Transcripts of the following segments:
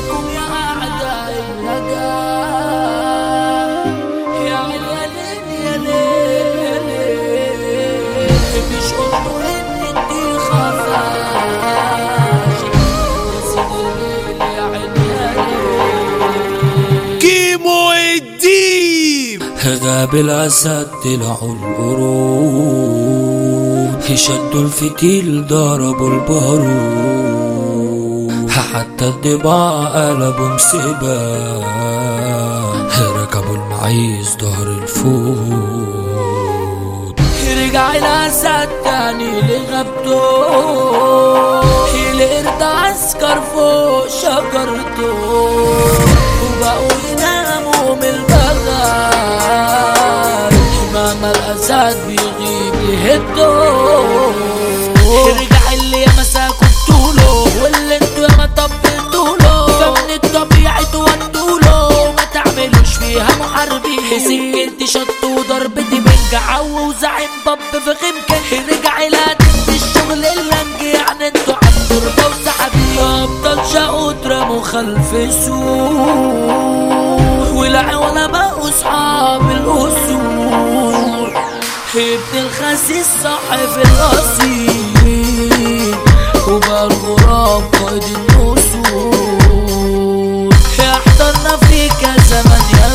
فيكم يا أعداء النجاح يا عيال يا ليل يا ليل مش قلتوا إن انتي خفاش يا سيدي الليل يا عيال يا ليل كيمو الديب غاب الأسد طلعوا القرود شدوا الفتيل ضربوا البارود حتى الضباع قلبوا مسبا ركبوا المعيز ظهر الفود رجع الأسد تاني لغبته القرد عسكر فوق شجرته وبقوا يناموا من البغل ماما الأسد بيغيب يهدوا رجع اللي يا مساكوا بطوله واللي انتوا يا ما طبلتوله فمن الطبيعي تودوله ما تعملوش فيها محاربين سكنتي شط وضربتي بنجع وزعيم باب في غمكن رجع الهدف الشغل اللنج يعني انتوا عالتربة وسحابين ابطال شقوا اترموا خلف سور ولا ولا بقوا صحاب الاصول ابن الخسيس صاحب الاصيل وبقى الغراب قائد النسور احضرنا فيك يا زمن يا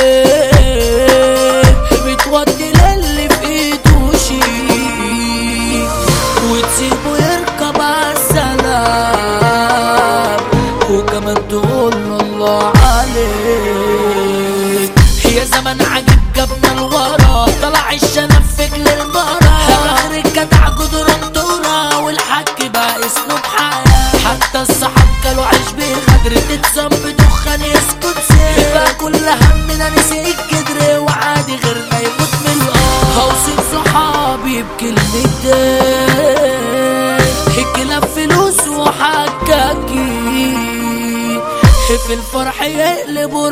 فين بتودي للي في ايده شيء وتسيبه يركب عالسلام وكمان تقول له الله عليك يا زمن عجب جبنا الورا طلع الشنفك للمرا اخر الجدع جدران دورة والحك بقى اسلوب حياة حتى الصحاب كانوا عيش بغدر تتصم بدخان يسكت سير بقى كل همنا نسي الجدر وعادي غيرنا يموت من الارض هوصف صحابي بكلمتين الكلاب فلوس وحكاكين في الفرح يقلبوا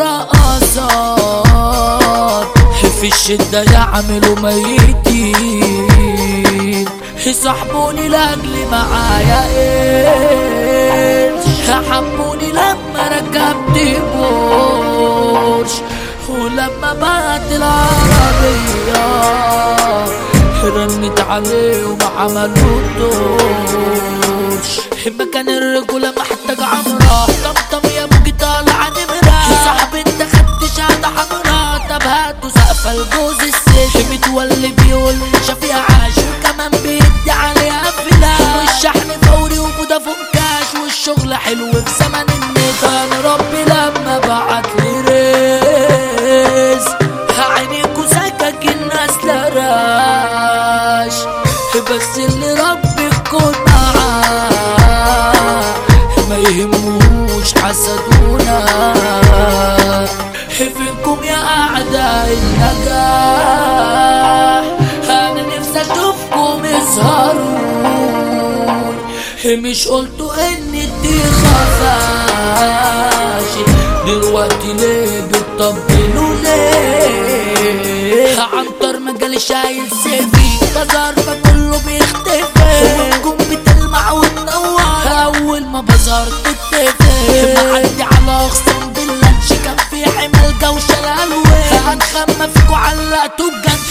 رقصات في الشدة يعملوا ميتين يصاحبوني لاجلي معايا ايش حبوني لما ركبت بورش ولما بقت العربية رنت عليه وما عملوا دورش مكان الرجولة محتاج عمرة طمطم يا ابوكي طالعة نمرة صاحب انت خدت شهادة حمرا طب هاتوا سقفة لجوز الست متولي بيقول شافيها عاش وكمان بيدي عليها فلاش والشحن فوري وفودافون كاش والشغل حلو في زمن النت انا ربي لما بعت لي رزق عينيكوا سكك الناس لراش بس اللي ربي يكون معاه ما يهموش حسدونا فيكم يا أعداء النجاح أنا نفسي أشوفكم يظهرون مش قلتوا إن دي خفاش دلوقتي ليه بتطبلوا ليه عنتر مجال شايل سيفي بظهر فكله بيختفي ونجوم بتلمع وتنور اول ما بظهر تتفق معدي على اخصام باللانش كان في حمل جوشه الالوان هنخمى فيكوا علقتوا بجد